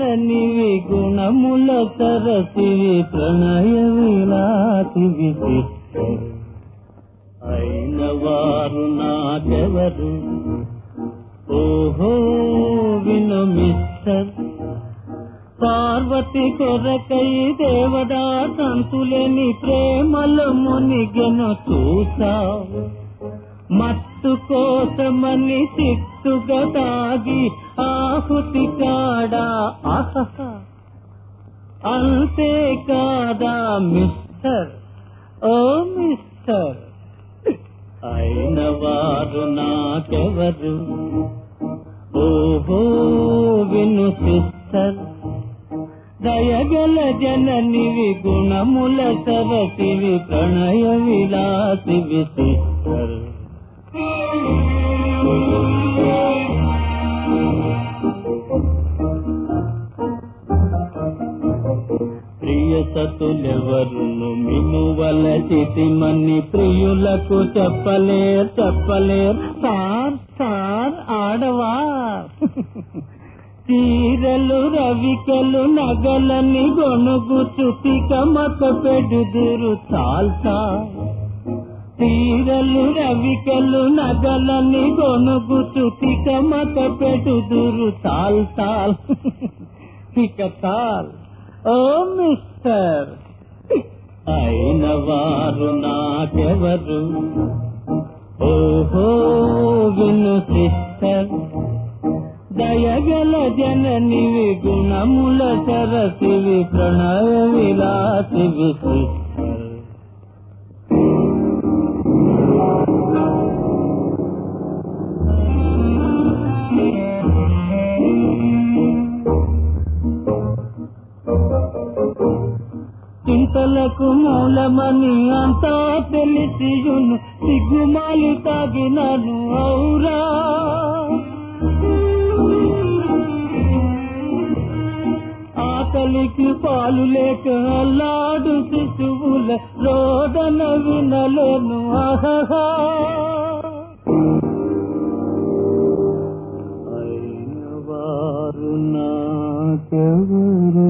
జననివి గుణముల సరసివి ప్రణయ విలాసివి సిస్టర్ అయిన వారు నాకెవరు ఓహో విను మిస్టర్ పార్వతి కొరకై దేవదా సంతులేని ప్రేమల మునిగెను చూసావు మత్తు కోసమని సిట్టుగా తాగి ఆహుతి కాడా ఆహహ అంతే కాదా మిస్టర్ ఓ మిస్టర్ అయిన వారు నాకెవరు ఓహో విను సిస్టర్ దయగల జననివి గుణముల సరసివి ప్రణయ విలాసివి సిస్టర్ ప్రియ సతులెవరును మినువలసిమని ప్రియులకు చెప్పలేర్ చెప్పలేర్ సార్ సార్ ఆడవా చీరలు రవికలు నగలని గొనుగు చుతిక మత పెడుదురు చాల్సా చీరలు రవికలు నగలని గొనుగు చుతిక మత పెడుదురు చాల్ చాల్ ఇక చాల్ ఓ మిస్టర్ అయిన వారు నాకెవరు ఓహో విను సిస్టర్ దయగల జననివి గుణముల సరసివి ప్రణయ విలాసివి సిస్టర్ చింతలకు మూలమని అంతా తెలిసియును సిగ్గుమాలి తాగినను ఔరా ఆకలికి పాలు లేక అల్లాడు శిశువుల రోదన వినలేను ఆహా అయిన వారు నాకెవరు